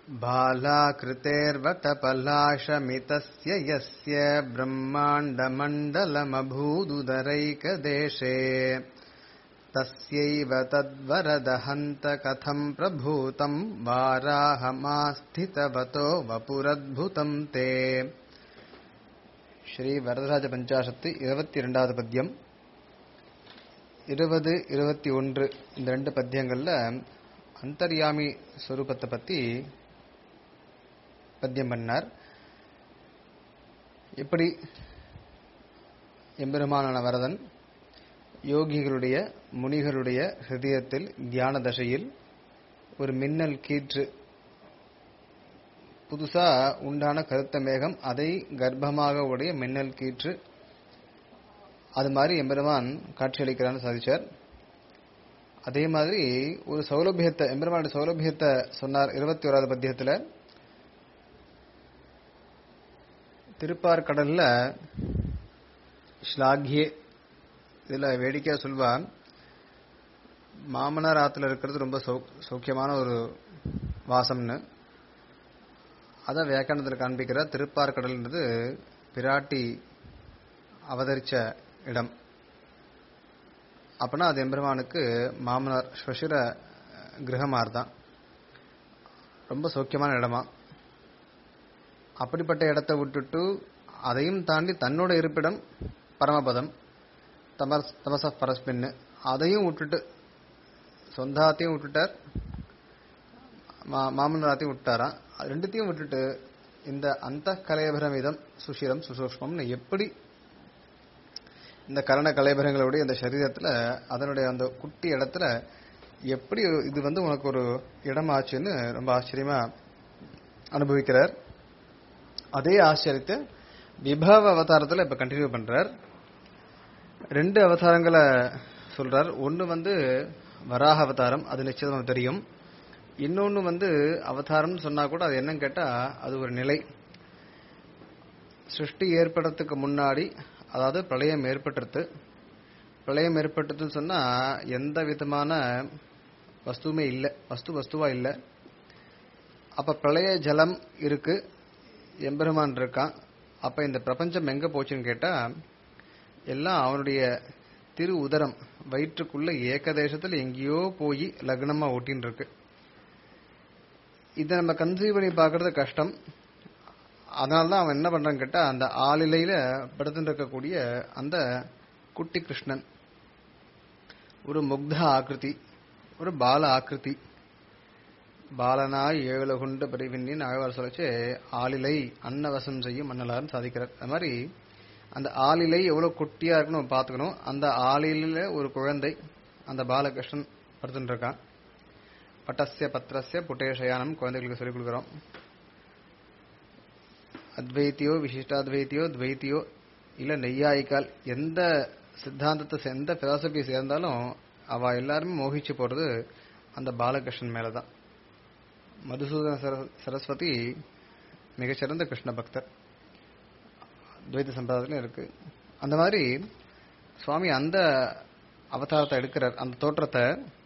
बालाकृतेर्वटपलाशमितस्य यस्य ब्रह्माण्डमण्डलमभूदुदरैकदेशे तस्यैव तद्वरदहन्त कथम् प्रभूतम् वाराहमास्थितवतो वपुरद्भुतम् ते ஸ்ரீ வரதராஜ பஞ்சாசத்து இருபத்தி இரண்டாவது பத்தியம் இருபது இருபத்தி ஒன்று இந்த ரெண்டு பத்தியங்கள்ல அந்தர்யாமி ஸ்வரூபத்தை பத்தி பத்தியம் பண்ணார் எப்படி எம்பெருமானான வரதன் யோகிகளுடைய முனிகளுடைய ஹிருதயத்தில் தியான தசையில் ஒரு மின்னல் கீற்று புதுசா உண்டான கருத்த மேகம் அதை கர்ப்பமாக உடைய மின்னல் கீற்று அது மாதிரி எம்பெருமான் காட்சியளிக்கிறான்னு சாதிச்சார் அதே மாதிரி ஒரு சௌலபியத்தை எம்பெருமானுடைய சௌலபியத்தை சொன்னார் இருபத்தி ஓராவது பத்தியத்தில் திருப்பார்கடல்ல ஸ்லாகியே இதுல வேடிக்கையா சொல்வான் மாமனார் ஆத்துல இருக்கிறது ரொம்ப சௌக்கியமான ஒரு வாசம்னு அதான் வியாக்கியானத்தில் காண்பிக்கிற திருப்பார்கடல்ன்றது பிராட்டி அவதரிச்ச இடம் அப்பனா அது எம்பெருமானுக்கு மாமனார் ஸ்வசிர கிரகமார் தான் ரொம்ப சௌக்கியமான இடமா அப்படிப்பட்ட இடத்தை விட்டுட்டு அதையும் தாண்டி தன்னோட இருப்பிடம் பரமபதம் தமஸ் தமச பரஸ்பின்னு அதையும் விட்டுட்டு சொந்தாத்தையும் விட்டுட்டார் மாமனாரத்தையும் விட்டாராம் ரெண்டுத்தையும் விட்டுட்டு இந்த அந்த கலையபரமிதம் சுஷிரம் சுசூஷ்மம்னு எப்படி இந்த கரண கலைபரங்களுடைய இந்த சரீரத்துல அதனுடைய அந்த குட்டி இடத்துல எப்படி இது வந்து உனக்கு ஒரு இடமாச்சுன்னு ரொம்ப ஆச்சரியமா அனுபவிக்கிறார் அதே ஆச்சரியத்தை விபவ அவதாரத்துல இப்ப கண்டினியூ பண்றார் ரெண்டு அவதாரங்களை சொல்றார் ஒன்னு வந்து வராக அவதாரம் அது நிச்சயமா தெரியும் இன்னொன்னு வந்து அவதாரம்னு சொன்னா கூட அது என்னன்னு கேட்டா அது ஒரு நிலை சிருஷ்டி ஏற்படுறதுக்கு முன்னாடி அதாவது பிரளயம் ஏற்பட்டுருது பிரளயம் ஏற்பட்டதுன்னு சொன்னா எந்த விதமான வஸ்துவுமே இல்லை வஸ்து வஸ்துவா இல்லை அப்ப பிரளய ஜலம் இருக்கு எம்பெருமான் இருக்கான் அப்ப இந்த பிரபஞ்சம் எங்க போச்சுன்னு கேட்டா எல்லாம் அவனுடைய திரு உதரம் வயிற்றுக்குள்ள ஏகதேசத்துல எங்கேயோ போய் லக்னமா ஓட்டின்னு இருக்கு இதை நம்ம கன்சீவ் பண்ணி பார்க்கறது கஷ்டம் அதனால தான் அவன் என்ன பண்றான்னு கேட்டா அந்த ஆளிலையில படுத்துட்டு இருக்கக்கூடிய அந்த குட்டி கிருஷ்ணன் ஒரு முக்த ஆக்கிருதி ஒரு பால ஆக்கிருதி பாலனாய் ஏழு கொண்டு பிரிவின்னின் அழகார் சொல்லிச்சு ஆளிலை அன்னவசம் செய்யும் மன்னலார்னு சாதிக்கிறார் அது மாதிரி அந்த ஆளிலை எவ்வளவு குட்டியா இருக்குன்னு பார்த்துக்கணும் அந்த ஆளில ஒரு குழந்தை அந்த பாலகிருஷ்ணன் படுத்துட்டு இருக்கான் பட்டஸ்ய பத்திரஸ்ய புட்டேஷயானம் குழந்தைகளுக்கு சொல்லிக் கொடுக்குறோம் அத்வைத்தியோ விசிஷ்டாத்வைத்தியோ துவைத்தியோ இல்ல நெய்யாயிக்கால் எந்த சித்தாந்தத்தை எந்த பிலாசபி சேர்ந்தாலும் அவ எல்லாருமே மோகிச்சு போறது அந்த பாலகிருஷ்ணன் மேலதான் மதுசூதன சரஸ்வதி மிகச்சிறந்த கிருஷ்ண பக்தர் துவைத்த சம்பிரதாயத்திலும் இருக்கு அந்த மாதிரி சுவாமி அந்த அவதாரத்தை எடுக்கிறார் அந்த தோற்றத்தை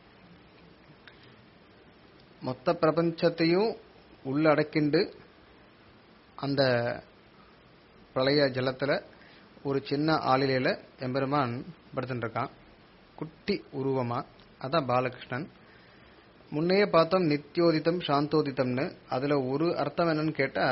மொத்த பிரபஞ்சத்தையும் உள்ளடக்கிண்டு அந்த பிரளய ஜலத்துல ஒரு சின்ன ஆளிலையில எம்பெருமான் படுத்துட்டு இருக்கான் குட்டி உருவமா அதான் பாலகிருஷ்ணன் முன்னையே பார்த்தோம் நித்தியோதித்தம் சாந்தோதித்தம்னு அதுல ஒரு அர்த்தம் என்னன்னு கேட்டா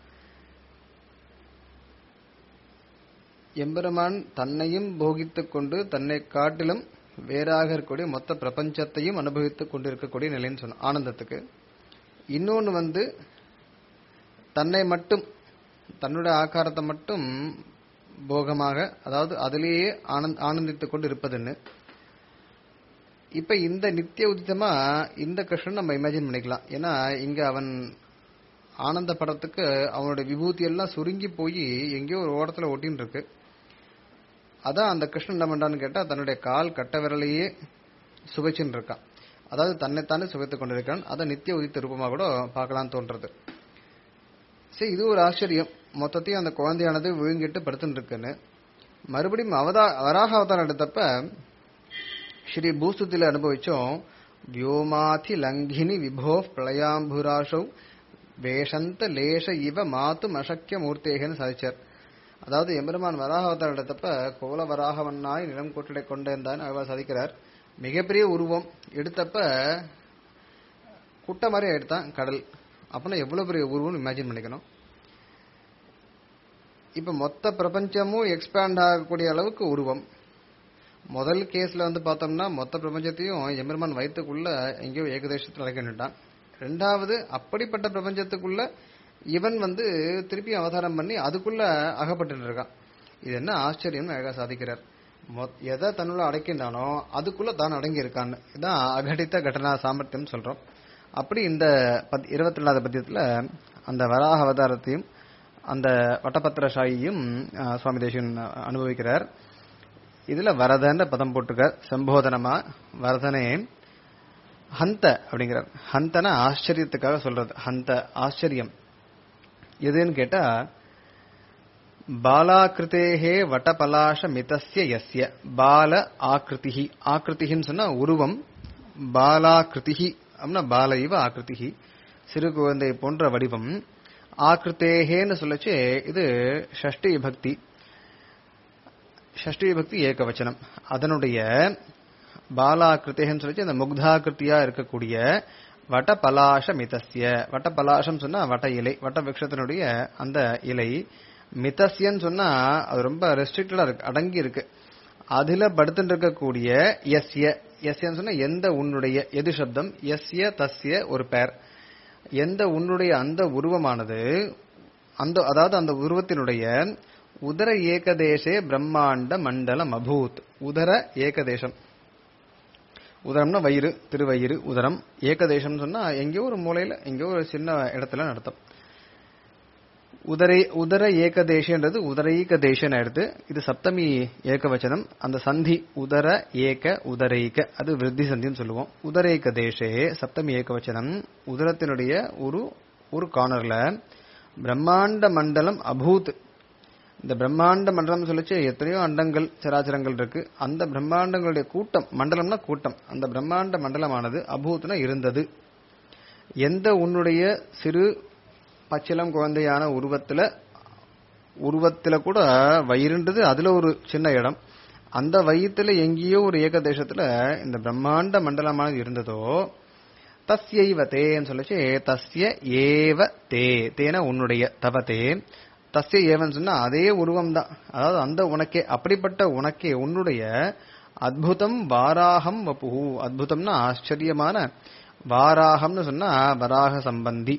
எம்பெருமான் தன்னையும் போகித்துக் கொண்டு தன்னை காட்டிலும் வேறாக இருக்கக்கூடிய மொத்த பிரபஞ்சத்தையும் அனுபவித்துக் கொண்டிருக்கக்கூடிய நிலைன்னு சொன்ன ஆனந்தத்துக்கு இன்னொன்னு வந்து தன்னை மட்டும் தன்னுடைய ஆக்காரத்தை மட்டும் போகமாக அதாவது அதிலேயே ஆனந்த் ஆனந்தித்துக் கொண்டு இருப்பதுன்னு இப்ப இந்த நித்திய உதித்தமா இந்த கிருஷ்ணன் நம்ம இமேஜின் பண்ணிக்கலாம் ஏன்னா இங்க அவன் ஆனந்த படத்துக்கு அவனுடைய விபூதி எல்லாம் சுருங்கி போய் எங்கேயோ ஒரு ஓரத்துல ஒட்டின்னு இருக்கு அதான் அந்த கிருஷ்ணன் என்ன பண்றான்னு கேட்டா தன்னுடைய கால் கட்ட விரலையே சுவைச்சுன்னு இருக்கான் அதாவது தன்னைத்தானே சுவைத்துக் கொண்டிருக்கான் அதை நித்திய உதித்த ரூபமா கூட பார்க்கலாம்னு தோன்றது சரி இது ஒரு ஆச்சரியம் மொத்தத்தையும் அந்த குழந்தையானது விழுங்கிட்டு படுத்துட்டு இருக்குன்னு மறுபடியும் அவதா வராக அவதாரம் எடுத்தப்ப ஸ்ரீ பூஸ்துதில அனுபவிச்சோம் வியோமாதி லங்கினி விபோ பிரளயாம்புராஷௌ வேஷந்த லேஷ இவ மாத்து மசக்கிய மூர்த்தேகன்னு சாதிச்சார் அதாவது எம்பெருமான் வராக அவதாரம் எடுத்தப்ப கோல வராகவன்னாய் நிலம் கொட்டிடை கொண்டிருந்தான் அவர் சாதிக்கிறார் மிகப்பெரிய உருவம் எடுத்தப்ப குட்டை மாதிரி எடுத்தான் கடல் அப்படின்னா எவ்வளவு பெரிய உருவம்னு இமேஜின் பண்ணிக்கணும் இப்ப மொத்த பிரபஞ்சமும் எக்ஸ்பேண்ட் ஆகக்கூடிய அளவுக்கு உருவம் முதல் கேஸ்ல வந்து பார்த்தோம்னா மொத்த பிரபஞ்சத்தையும் எம்பெருமான் வயிற்றுக்குள்ள எங்கேயோ ஏகதேசத்தில் அடக்கிட்டான் ரெண்டாவது அப்படிப்பட்ட பிரபஞ்சத்துக்குள்ள இவன் வந்து திருப்பி அவதாரம் பண்ணி அதுக்குள்ள அகப்பட்டு இருக்கான் இது என்ன ஆச்சரியம் அழகா சாதிக்கிறார் மொத்- எதை தன்னுள்ள அடைக்கின்றானோ அதுக்குள்ள தான் அடங்கி இருக்கான்னு இதான் அகடித்த கடனா சாமர்த்தியம் சொல்றோம் அப்படி இந்த பத் இருபத்தி ரெண்டாவது பத்தியத்துல அந்த வராக அவதாரத்தையும் அந்த வட்டபத்திர சாயியும் அஹ், சுவாமி தேசியன் அனுபவிக்கிறார் இதுல வரதன்ற பதம் போட்டிருக்கார் சம்போதனமா வரதனே ஹந்த அப்படிங்கிறார் ஹந்தன ஆச்சரியத்துக்காக சொல்றது ஹந்த ஆச்சரியம் எதுன்னு கேட்டா பாலாக்கிருத்தேகே வட்டபலாஷ மிதஸ்ய யஸ்ய பால ஆக்கிருதிஹி ஆக்கிருதின்னு சொன்னா உருவம் பாலாக்கிருதிஹி அப்படின்னா பால இவ ஆக்கிருதிஹி சிறு குழந்தை போன்ற வடிவம் ஆக்கிருத்தேகேன்னு சொல்லச்சு இது ஷஷ்டி பக்தி ஷஷ்டி பக்தி ஏகவச்சனம் அதனுடைய பாலாக்கிருத்தேகன்னு சொல்லச்சு அந்த முக்தாக்கிருத்தியா இருக்கக்கூடிய வட பலாஷ மிதஸ்ய வட்ட பலாஷம் சொன்னா வட்ட இலை வட்ட விருட்சத்தினுடைய அந்த இலை மிதஸ்யன்னு சொன்னா அது ரொம்ப ரெஸ்ட்ரிக்டடா இருக்கு அடங்கி இருக்கு அதுல படுத்துட்டு இருக்கக்கூடிய எஸ்ய எஸ்யன்னு சொன்னா எந்த உன்னுடைய எது சப்தம் எஸ்ய தஸ்ய ஒரு பெயர் எந்த உன்னுடைய அந்த உருவமானது அந்த அதாவது அந்த உருவத்தினுடைய உதர ஏகதேசே பிரம்மாண்ட மண்டலம் அபூத் உதர ஏகதேசம் உதரம்னா வயிறு திருவயிறு உதரம் ஏகதேசம் சொன்னா எங்கேயோ ஒரு மூலையில எங்கேயோ ஒரு சின்ன இடத்துல நடத்தும் உதரை உதர ஏகதேசன்றது உதரைக தேசன் எடுத்து இது சப்தமி ஏகவச்சனம் அந்த சந்தி உதர ஏக உதரைக அது விருத்தி சந்தின்னு சொல்லுவோம் உதரேக தேசே சப்தமி ஏகவச்சனம் உதரத்தினுடைய ஒரு ஒரு கார்னர்ல பிரம்மாண்ட மண்டலம் அபூத் இந்த பிரம்மாண்ட மண்டலம் சொல்லிச்சு எத்தனையோ அண்டங்கள் சராச்சரங்கள் இருக்கு அந்த பிரம்மாண்டங்களுடைய கூட்டம் மண்டலம்னா கூட்டம் அந்த பிரம்மாண்ட மண்டலமானது அபூத்னா இருந்தது எந்த உன்னுடைய சிறு பச்சிலம் குழந்தையான உருவத்துல உருவத்துல கூட வயிறுன்றது அதுல ஒரு சின்ன இடம் அந்த வயிற்றுல எங்கேயோ ஒரு ஏகதேசத்துல இந்த பிரம்மாண்ட மண்டலமானது இருந்ததோ தஸ்யைவ தேன்னு சொல்லச்சு தஸ்ய ஏவ தே தேன உன்னுடைய தவ தே தஸ்ய ஏவன் சொன்னா அதே உருவம் தான் அதாவது அந்த உனக்கே அப்படிப்பட்ட உனக்கே உன்னுடைய அத்புதம் வாராகம் வபுஹு அத்புதம்னா ஆச்சரியமான வாராகம்னு சொன்னா வராக சம்பந்தி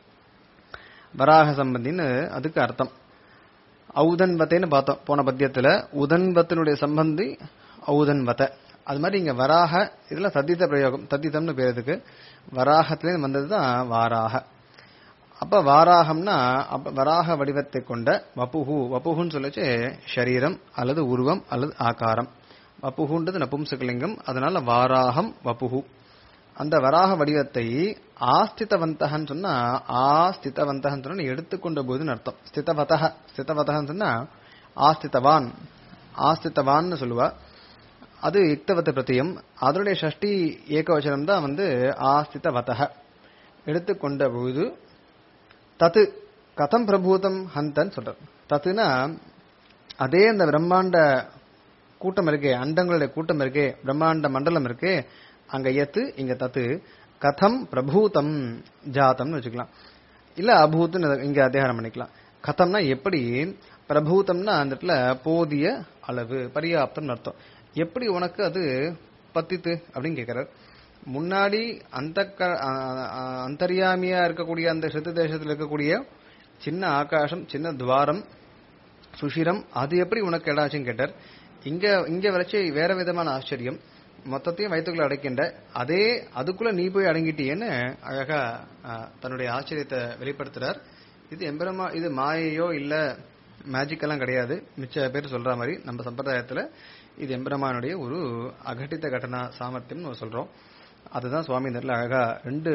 வராக சம்பந்தின்னு அதுக்கு அர்த்தம் ஔதன்வத்தைன்னு பார்த்தோம் போன பத்தியத்துல உதன்வத்தினுடைய சம்பந்தி ஔதன்வத அது மாதிரி இங்க வராக இதுல தத்தித்த பிரயோகம் தத்தித்தம்னு பேர் இதுக்கு வராகத்திலேருந்து வந்தது தான் வாராக அப்ப வாராகம்னா அப்ப வராக வடிவத்தை கொண்ட வப்புஹு வப்புஹுன்னு சொல்லச்சு சரீரம் அல்லது உருவம் அல்லது ஆகாரம் வப்புஹுன்றது நபும்சகலிங்கம் அதனால வாராகம் வப்புஹு அந்த வராக வடிவத்தை ஆஸ்திதவந்தகன்னு சொன்னா ஆஸ்திதவந்தகன்னு சொன்னா எடுத்துக்கொண்ட போதுன்னு அர்த்தம் ஸ்திதவதக ஸ்திதவதகன்னு சொன்னா ஆஸ்திதவான் ஆஸ்திதவான்னு சொல்லுவா அது யுக்தவத்த பிரத்தியம் அதனுடைய ஷஷ்டி ஏகவச்சனம் தான் வந்து ஆஸ்திதவதக எடுத்துக்கொண்ட போது தத்து கதம் பிரபூதம் ஹந்தன் சொல்றார் தத்துனா அதே அந்த பிரம்மாண்ட கூட்டம் இருக்கே அண்டங்களுடைய கூட்டம் இருக்கே பிரம்மாண்ட மண்டலம் இருக்கே அங்க எத்து இங்க தத்து கதம் பிரபூதம் ஜாதம்னு வச்சுக்கலாம் இல்ல அபூத்துன்னு இங்க அத்தியாரம் பண்ணிக்கலாம் கதம்னா எப்படி பிரபூதம்னா அந்த இடத்துல போதிய அளவு பரியாப்தம் அர்த்தம் எப்படி உனக்கு அது பத்தித்து அப்படின்னு கேட்கிறார் முன்னாடி அந்த அந்தரியாமியா இருக்கக்கூடிய அந்த சித்து தேசத்தில் இருக்கக்கூடிய சின்ன ஆகாசம் சின்ன துவாரம் சுஷிரம் அது எப்படி உனக்கு எடாச்சுன்னு கேட்டார் இங்க இங்க வரைச்சு வேற விதமான ஆச்சரியம் மொத்தத்தையும் வயிற்றுக்குள்ள அடைக்கின்ற அதே அதுக்குள்ள நீ போய் அடங்கிட்டியேன்னு அழகா அஹ், தன்னுடைய ஆச்சரியத்தை வெளிப்படுத்துறார் இது எம்பெருமா இது மாயையோ இல்ல மேஜிக் எல்லாம் கிடையாது மிச்ச பேர் சொல்ற மாதிரி நம்ம சம்பிரதாயத்துல இது எம்பெருமானுடைய ஒரு அகட்டித்த கட்டண சாமர்த்தியம்னு நம்ம சொல்றோம் அதுதான் சுவாமி நேரில் அழகா ரெண்டு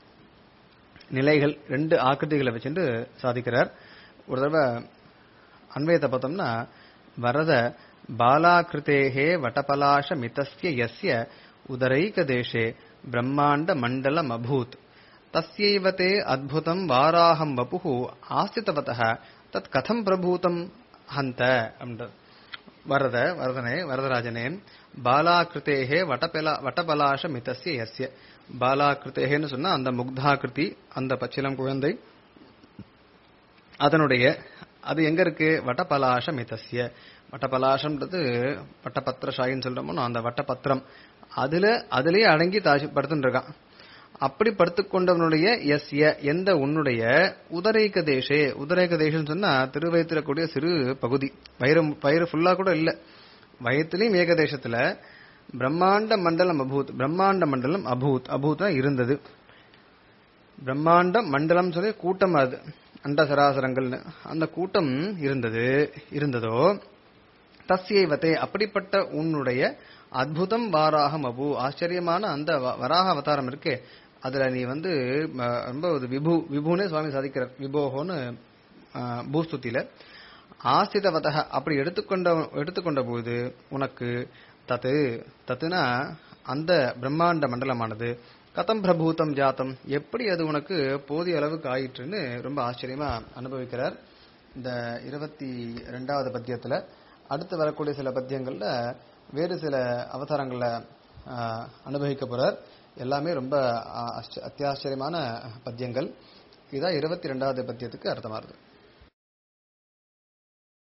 நிலைகள் ரெண்டு ஆக்கிருதிகளை வச்சுட்டு சாதிக்கிறார் ஒரு தடவை அன்வயத்தை பார்த்தோம்னா வரத பாலாக்கிருத்தேகே வட்டபலாஷ மிதஸ்ய யஸ்ய உதரைக தேசே பிரம்மாண்ட மண்டலம் அபூத் தஸ்யைவ தே அத்புதம் வாராகம் வபுஹு ஆஸ்திதவதः தத் கதம் பிரபூதம் ஹந்த அப்படின்றது வரத வரதனே வரதராஜனே பாலாகிருத்தேகே வட்டபலா வட்டபலாஷ மிதஸ்ய யஸ்ய பாலாகிருத்தேகன்னு சொன்னா அந்த முக்தாகிருதி அந்த பச்சிலம் குழந்தை அதனுடைய அது எங்க இருக்கு வட்டபலாஷ மிதஸ்ய வட்டபலாஷம்ன்றது வட்டபத்திரஷாயின்னு சொல்றோமோ அந்த வட்டபத்திரம் அதுல அதுலயே அடங்கி தாசி படுத்துட்டு இருக்கான் அப்படி படுத்துக்கொண்டவனுடைய எஸ்ய எந்த உன்னுடைய உதரைக்க தேசே உதரைக்க தேசம் சொன்னா திருவயிற்றுக்கூடிய சிறு பகுதி வயிறு வயிறு ஃபுல்லா கூட இல்ல வயத்திலையும் ஏகதேசத்துல பிரம்மாண்ட மண்டலம் அபூத் பிரம்மாண்ட மண்டலம் அபூத் அபூத் இருந்தது பிரம்மாண்ட மண்டலம் சொல்லி கூட்டம் அது அண்ட சராசரங்கள்னு அந்த கூட்டம் இருந்தது இருந்ததோ தஸ்யைவத்தே அப்படிப்பட்ட உன்னுடைய அத்புதம் வாராகம் அபு ஆச்சரியமான அந்த வ- வராக அவதாரம் இருக்கே அதுல நீ வந்து ம, ரொம்ப ஒரு விபு விபுனே சுவாமி சாதிக்கிறார் விபோகோன்னு ஆ, பூஸ்துதியில ஆஸ்திதவதக அப்படி எடுத்துக்கொண்ட எடுத்துக்கொண்ட போது உனக்கு தத்து தத்துனா அந்த பிரம்மாண்ட மண்டலமானது கதம் பிரபூதம் ஜாத்தம் எப்படி அது உனக்கு போதிய அளவுக்கு ஆயிற்றுன்னு ரொம்ப ஆச்சரியமா அனுபவிக்கிறார் இந்த இருபத்தி ரெண்டாவது பத்தியத்துல அடுத்து வரக்கூடிய சில பத்தியங்கள்ல வேறு சில அவதாரங்கள்ல ஆஹ், அனுபவிக்க போறார் எல்லாமே ரொம்ப ஆ, ஆச்ச- அத்தியாச்சரியமான பத்தியங்கள் இதான் இருபத்தி ரெண்டாவது பத்தியத்துக்கு அர்த்தமாகுது